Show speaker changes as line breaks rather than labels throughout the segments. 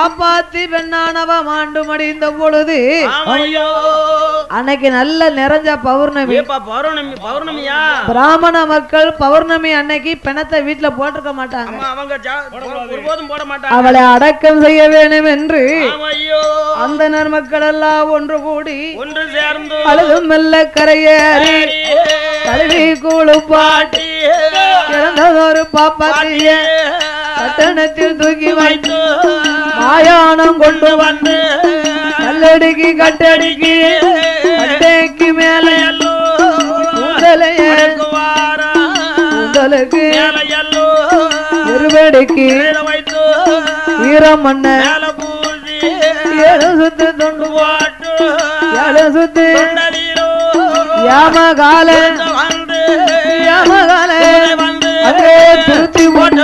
பாப்பாத்தி பெண்ணானவ மாண்டு மடிந்த பொழுது
ஆமையோ
அன்னைக்கு நல்ல நிறைஞ்ச பௌர்ணமி
ஏப்பா பௌர்ணமி பௌர்ணமியா
பிராமண மக்கள் பௌர்ணமி அன்னைக்கு பிணத்தை வீட்டுல போட்டிருக்க மாட்டாங்க
அம்மா அவங்க ஜா- ஒருபோதும் போட மாட்டாங்க
அவளை அடக்கம் செய்ய வேண்டும் என்று
ஆமையோ
அந்தனர் மக்கள் எல்லாம் ஒன்று கூடி
ஒன்று சேர்ந்து
அழுதும் மெல்ல கரையேறி கழுவி கூழு பாட்டி இறந்ததொரு பாப்பாத்திய கட்டணத்தில் தூக்கி வைத்து மாயானம் கொண்டு வந்து கல்லடிக்கு கட்டடிக்கு கட்டைக்கு மேல கூந்தலைய கூந்தலுக்கு இருவேடிக்கு ஈரம் மண்ண ஏழு சுத்து தொண்டு ஏழு சுத்து யாமகால யாமகால அங்கே திருத்தி போட்டு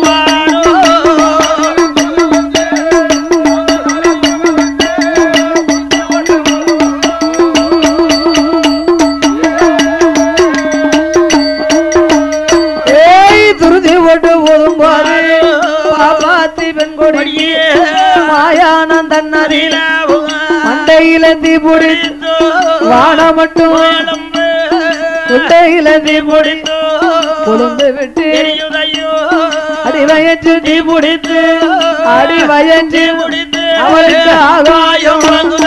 ஏய் துருதி போட்டு போதும் பாரு பாப்பாத்தி பெண் கொடி மாயானம் தன்னதில மண்டையில தீ பொடி வாட மட்டும் குண்டையில தீ பொடி கொழுந்து விட்டு அடி வயச்சு தீ பிடித்து அடி வயஞ்சு அவளுக்கு ஆகாயம்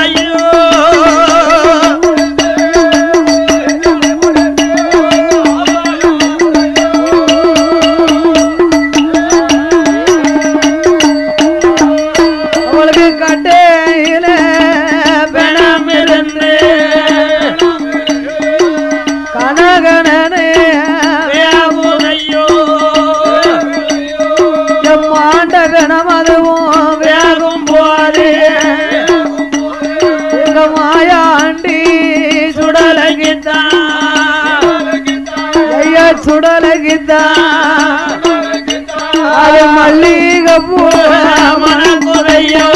அவளுக்கு கட்டையில பெணம் இருந்து கனகனே எம்மாண்ட கணம் அதுவும் வேகும் போது எங்க மாயாண்டி சுடலகித்தான் ஐயா சுடலகித்தான் அது மல்லிகை பூ மனக்குறையோ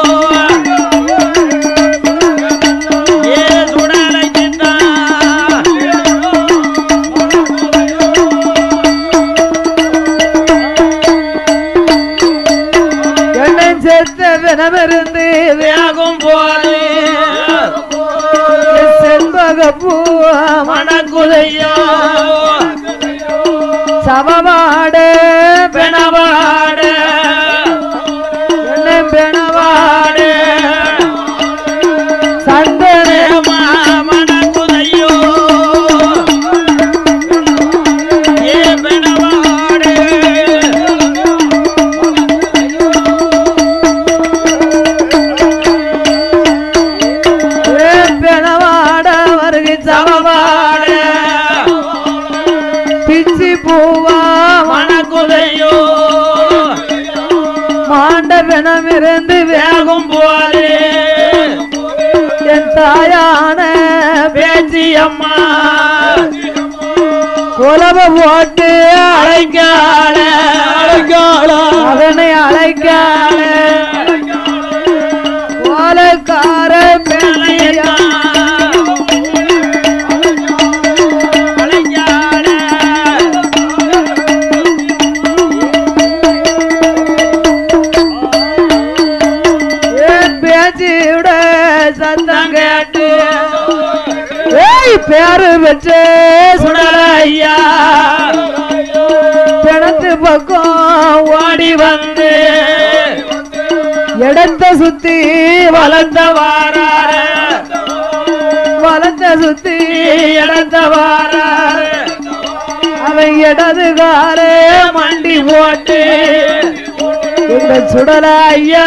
எண்ணம் செத்த வினமிருந்து
வேகும் போது
செண்பக பூ
மணக்குதையோ
சமமாடு
பெணவாடு
என்ன பெணவாடு சந்தனே
மணக்குதையோ ஏ பெணவாடு
பெணவாட வருகை சமமாடு பிச்சி பூவா
மணக்குதையோ
மாண்ட பிணமிருந்து வேகும்
வேகும் போது
என் தாயான
பேச்சி அம்மா
குலவ போட்டு
அழைக்கால அழைக்கால
அவனை அழைக்கால கோலக்கார பெண்ணையா ஏன் பேச்சியோட சத்தம் கேட்டு ஏய் பேரு பெற்று சுடலையா பிணத்து பக்கம் ஓடி வந்து இடத்த சுத்தி வளர்ந்த வாராரு வளர்த்த சுத்தி இடத்த வாராரு அவன் இடது காலே மண்டி போட்டு இந்த சுடல ஐயா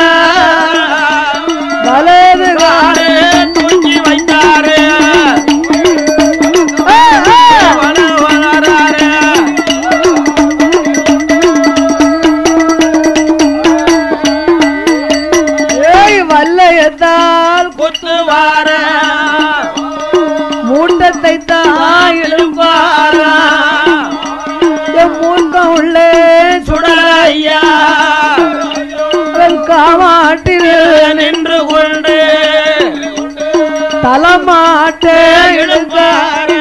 வலது காலே
தூக்கி வைத்தாரு
ஆ, ஆ.
வள வளராரு
ஏய் வல்லையத்தால்
குத்துவார
மூட்டத்தை தான்
இழுப்பாரா
என் மூர்க்கம் உள்ளே
சுடலையா
சுடல் காமாட்டில்
நின்று கொண்டு
தலமாட்டே
இழுப்பாரா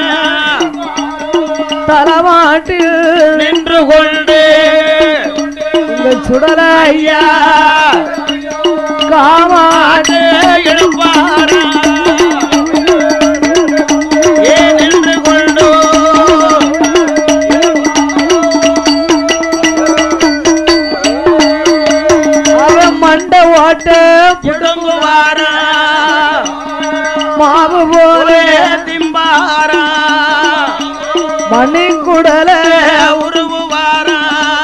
தலமாட்டில்
நின்று கொண்டு
இந்த சுடலை
ஐயா
காமாட்டு
எழுப்பாரா ஏன் நின்று கொண்டு
அவன் மண்டை ஓட்ட
புடுங்குவாரா
மாவு போல
திம்பாரா
மணி குடல
உருவுவாரா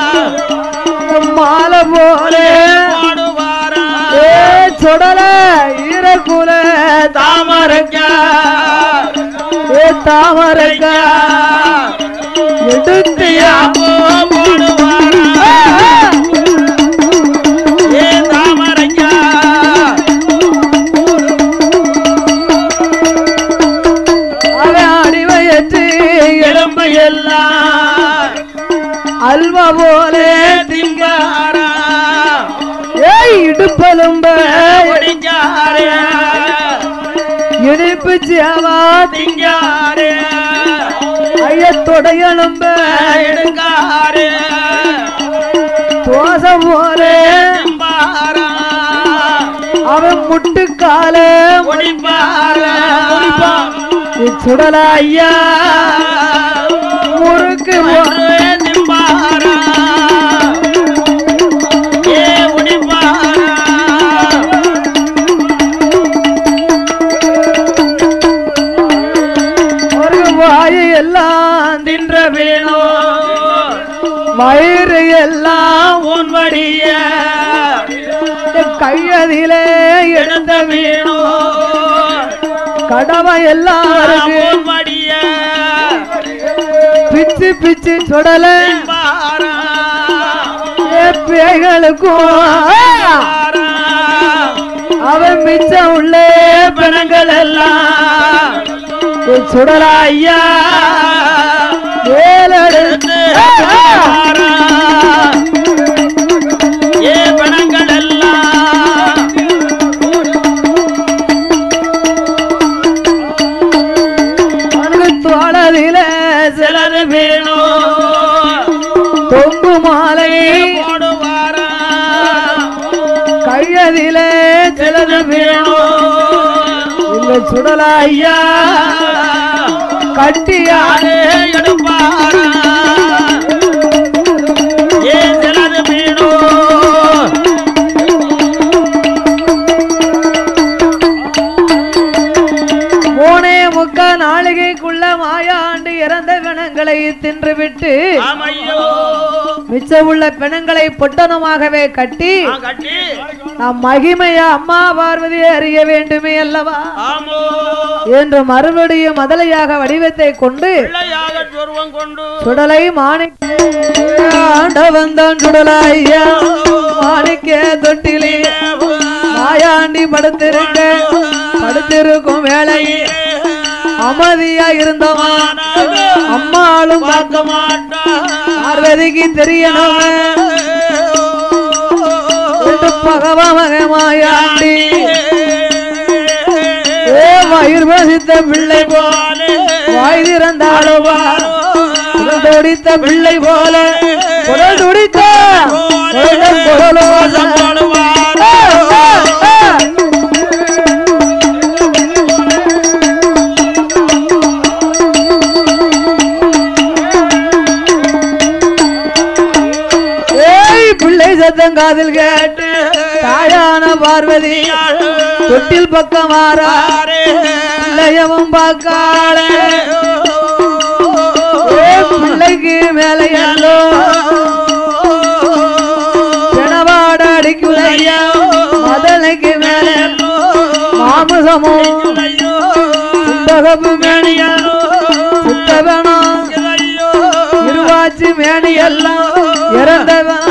மாலை போல
பாடுவாரா
ஏ சுடல ஈரக்குல
தாமரைக்கா
ஏ தாமரைக்கா எடுத்தியா
போடுவாரா ஏ தாமரைக்கா
அவன் அடிவையற்று
எலும்பு எல்லாம்
அல்வா போல
திங்காரா
ஏய் இடுப்பெலும்ப
ஒடிஞ்சாரே
இனிப்பு சேவா
திங்காரே
ஐயத்தொடையலும்ப
எடுங்காரே
தோசை போல
திம்பாரா
அவன் முட்டுக்கால
ஒடிப்பாரா
சுடல ஐயா முறுக்கு போ-
திம்பாரா ஏ ஒடிப்பாரா
ஒரு வாயு எல்லாம்
தின்ற வேணோ
வயிறு எல்லாம்
உன் வடிய
கையதிலே
எடுத்த வேணோ
கடவை எல்லாம் இருக்கு
உன் வடிய
பிச்சு பிச்சு சுடல
பாரா
ஏ பேய்களுக்கும்
பாரா
அவன் மிச்சம் உள்ளே
பெணங்கள் எல்லாம்
ஏ சுடல ஐயா வேலெடுத்து
பாரா ஏ பெணங்கள் எல்லாம்
அவனுக்கு தோழதில
சிலது வேணும்
தொங்கு மாலை
போடுவாரா
கையதிலே
சிலது வேணும்
இந்த சுடல ஐயா கட்டியா
யாரே எடுப்பாரா ஏ சிலது வேணும்
மூணே முக்கா நாளிகைக்குள்ள மாயாண்டு இறந்த பிணங்களை தின்றுவிட்டு
ஆமையோ
மிச்சமுள்ள பிணங்களை பொட்டனமாகவே கட்டி
ஆ, கட்டி
நாம் மகிமையா அம்மா பார்வதியை அறிய வேண்டுமே அல்லவா
ஆமோ
என்று மறுபடியும் மதலையாக வடிவத்தை கொண்டு
பிள்ளையாக சொருவம் கொண்டு
சுடலை மாணிக்க ஆண்டவந்தான் சுடலை ஐயா மாணிக்க தொட்டிலே மாயாண்டி படுத்திருக்க படுத்திருக்கும் வேளையில் அமைதியா இருந்தவன் அம்மாளும்
பார்க்க மாட்டா
பார்வதிக்கு தெரியணும் என்று பகவான் மாயாண்டி ஏ மயிர் வசித்த பிள்ளை போல வாய் திறந்தாளுவா குரல் துடித்த பிள்ளை போல குரல் துடித்த குரலும் குரலோசை. ஆ, ஆ, ஆ. ஏய் பிள்ளை சத்தம் காதில் கேட்டு தாயான பார்வதி தொட்டில் பக்கம் வாரா பிள்ளையவும் பார்க்காள ஏ பிள்ளைக்கு மேலே எல்லோ பிணவாட அடிக்குதையா மதலைக்கு மேலே மாமுசமும் சுந்தகப்பு மேனியா சுத்தவனம் இருவாச்சி மேனி எல்லாம் இறந்தவன்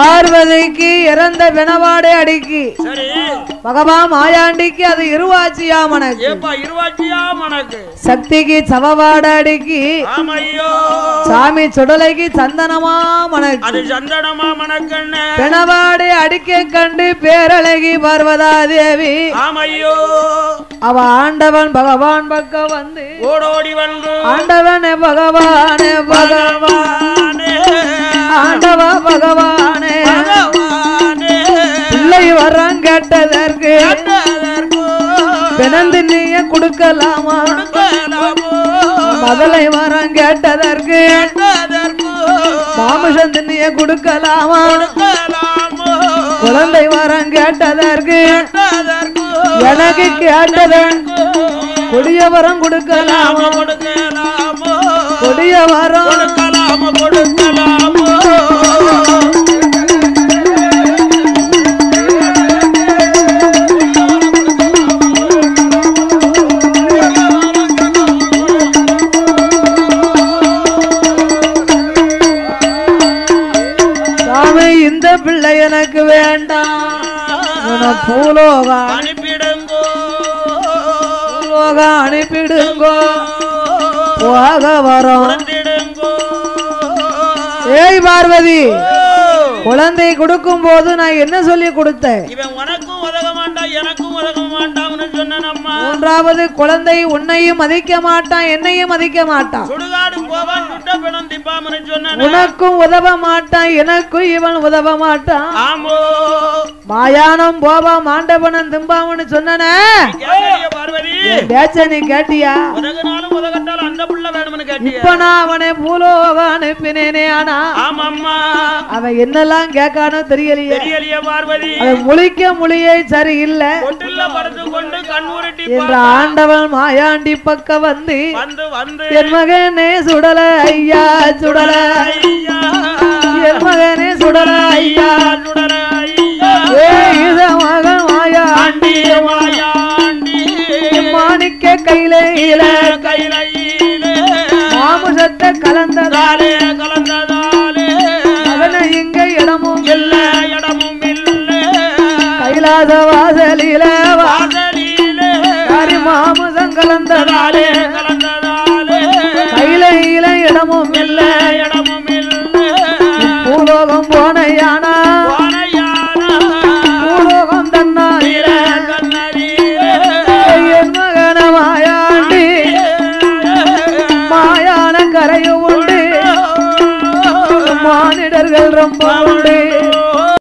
பார்வதிக்கு இறந்த பிணவாடை அடிக்கி
சரி
பகவா மாயாண்டிக்கு அது இருவாச்சியாமனுக்கு
ஏப்பா இருவாச்சியா மனக்கு
சக்திக்கு சவவாட அடிக்கி
ஆமையோ
சாமி சுடலைக்கு சந்தனமா மனக்கு
அது சந்தனமா மணக்கண்ண
பிணவாடை அடிக்க கண்டு பேரழகி பார்வதா தேவி
ஆமையோ
அவ ஆண்டவன் பகவான் பக்கம் வந்து
ஓடோடி வந்து
ஆண்டவனே பகவானே பகவான்
பகவானே
ஆண்டவா பகவானே
பகவானே
பிள்ளை வரம் கேட்டதற்கு
கண்டதற்கோ
பிணந்து நீய கொடுக்கலாமா
கொடுக்கலாமோ
மதலை வரம் கேட்டதற்கு
கண்டதற்கோ
மாமிசம் திண்ணிய கொடுக்கலாமா
கொடுக்கலாமோ
குழந்தை வரம் கேட்டதற்கு
கண்டதற்கோ
எனக்கு கேட்டது கொடிய வரம் கொடுக்கலாமா
கொடுக்கலாமோ
கொடிய வரம்
கொடுக்கலாமோ கொடுக்கலாமோ
சாமி இந்த பிள்ளை எனக்கு வேண்டாம் உன பூலோகா
அனுப்பிடுங்கோ
பூலோகா அனுப்பிடுங்கோ போக வரோம்
திடுங்கோ
ஏய் பார்வதி குழந்தை கொடுக்கும் போது நான் என்ன சொல்லி கொடுத்தேன்
இவன் உனக்கும் உதக மாட்டான் எனக்கும் உதக மாட்டான்னு சொன்னம்மா
மூன்றாவது குழந்தை உன்னையும் மதிக்க மாட்டான் என்னையும் மதிக்க மாட்டான்
சுடுகாடு போவான் சுட்ட பிணம் திப்பாமனு சொன்ன
உனக்கும் உதவ மாட்டான் எனக்கும் இவன் உதவ மாட்டான்
ஆமோ
மாயானம் போவா மாண்டவனன் திம்பாவன்னு சொன்னனே
கேட்டியா பார்வதி
பேச்ச நீ கேட்டியா
உதகனாலும் உதகட்டாலும் அந்த புள்ள வேணும்னு கேட்டியா
இப்ப நான் அவனை பூலோக அனுப்பினேனே ஆனா
ஆமாம்மா
அவன் என்னெல்லாம் கேட்கானோ தெரியலையே
தெரியலையே பார்வதி
அவன் முழிக்க முழியை சரியில்லை
கொட்டில்ல படுத்து கொண்டு கண்ணுருட்டி
என்ற ஆண்டவன் மாயாண்டி பக்கம் வந்து
வந்து வந்து
என் மகனே சுடல ஐயா சுடல
ஐயா
என் மகனே சுடல ஐயா
சுடர ஐயா
ஏ இத மகன் மாயா
ஆண்டி மாயாண்டி
மாணிக்க கையில இல
கையிலே
மாமுசத்தை கலந்ததாலே
தாலே கலந்ததாலே
அவனை இங்க இடமும்
இல்ல இடமும் இல்ல
கைலாச வாசலில வா-
வாசலிலே
காரி மாமுசம் கலந்ததாலே
தாலே கலந்ததாலே
கையில இல இடமும்
இல்ல இடமும் இல்ல
பூலோகம் போன யானா
வானையானா
பூலோகம் தன்னா
நீல கண்ணறியே
என் மகன மாயாண்டி மாயான கரையும் உண்டு மானிடர்கள் ரொம்ப